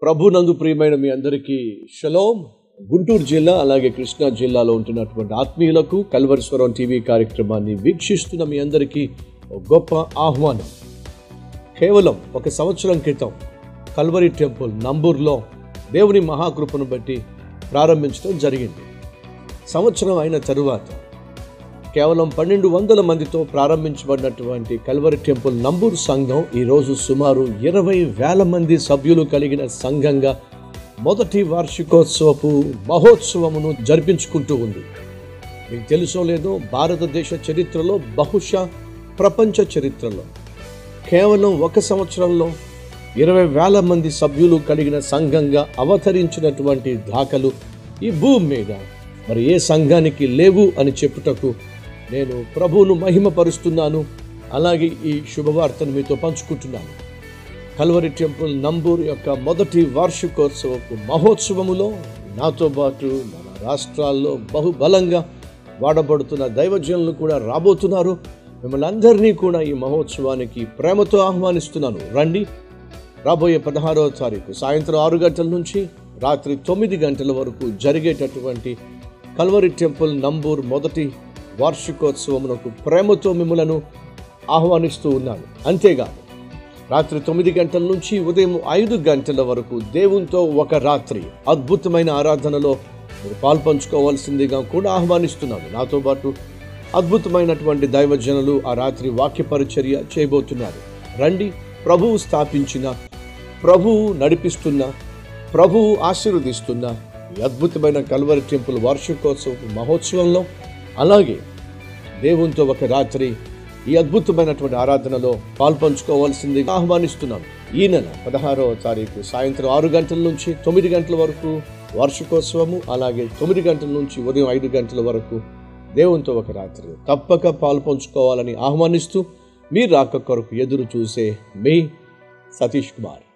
ప్రభునందు ప్రియమైన మీ అందరికీ షలోం గుంటూరు జిల్లా అలాగే కృష్ణా జిల్లాలో ఉంటున్నటువంటి ఆత్మీయులకు కల్వరిస్వరం టీవీ కార్యక్రమాన్ని వీక్షిస్తున్న మీ అందరికీ ఒక గొప్ప ఆహ్వానం కేవలం ఒక సంవత్సరం క్రితం కల్వరి టెంపుల్ నంబూర్లో దేవుని మహాకృపను బట్టి ప్రారంభించడం జరిగింది సంవత్సరం అయిన తరువాత కేవలం పన్నెండు వందల మందితో ప్రారంభించబడినటువంటి కల్వరి టెంపుల్ నంబూరు సంఘం ఈరోజు సుమారు ఇరవై వేల మంది సభ్యులు కలిగిన సంఘంగా మొదటి వార్షికోత్సవపు మహోత్సవమును జరిపించుకుంటూ ఉంది మీకు తెలుసో లేదో భారతదేశ చరిత్రలో బహుశా ప్రపంచ చరిత్రలో కేవలం ఒక సంవత్సరంలో ఇరవై వేల మంది సభ్యులు కలిగిన సంఘంగా అవతరించినటువంటి దాఖలు ఈ భూమి మీద మరి ఏ సంఘానికి లేవు అని చెప్పుటకు నేను ప్రభువును మహిమపరుస్తున్నాను అలాగే ఈ శుభవార్తను మీతో పంచుకుంటున్నాను కల్వరి టెంపుల్ నంబూర్ యొక్క మొదటి వార్షికోత్సవపు మహోత్సవములో నాతో పాటు మన రాష్ట్రాల్లో బహుబలంగా వాడబడుతున్న దైవజనులు కూడా రాబోతున్నారు మిమ్మల్ని అందరినీ కూడా ఈ మహోత్సవానికి ప్రేమతో ఆహ్వానిస్తున్నాను రండి రాబోయే పదహారవ తారీఖు సాయంత్రం ఆరు గంటల నుంచి రాత్రి తొమ్మిది గంటల వరకు జరిగేటటువంటి కల్వరి టెంపుల్ నంబూర్ మొదటి వార్షికోత్సవమునకు ప్రేమతో మిమ్మలను ఆహ్వానిస్తూ ఉన్నాను అంతేగాదు రాత్రి తొమ్మిది గంటల నుంచి ఉదయం ఐదు గంటల వరకు దేవునితో ఒక రాత్రి అద్భుతమైన ఆరాధనలో మీరు పాల్పంచుకోవాల్సిందిగా కూడా ఆహ్వానిస్తున్నాను నాతో పాటు అద్భుతమైనటువంటి దైవజనులు ఆ రాత్రి వాక్య పరిచర్య చేయబోతున్నారు రండి ప్రభువు స్థాపించిన ప్రభువు నడిపిస్తున్న ప్రభువు ఆశీర్వదిస్తున్న ఈ అద్భుతమైన కల్వరి టెంపుల్ వార్షికోత్సవ మహోత్సవంలో అలాగే దేవునితో ఒక రాత్రి ఈ అద్భుతమైనటువంటి ఆరాధనలో పాల్పంచుకోవాల్సిందిగా ఆహ్వానిస్తున్నాను ఈ నెల పదహారవ తారీఖు సాయంత్రం ఆరు గంటల నుంచి తొమ్మిది గంటల వరకు వార్షికోత్సవము అలాగే తొమ్మిది గంటల నుంచి ఉదయం ఐదు గంటల వరకు దేవునితో ఒక రాత్రి తప్పక పాల్పంచుకోవాలని ఆహ్వానిస్తూ మీ రాక కొరకు ఎదురు చూసే మీ సతీష్ కుమార్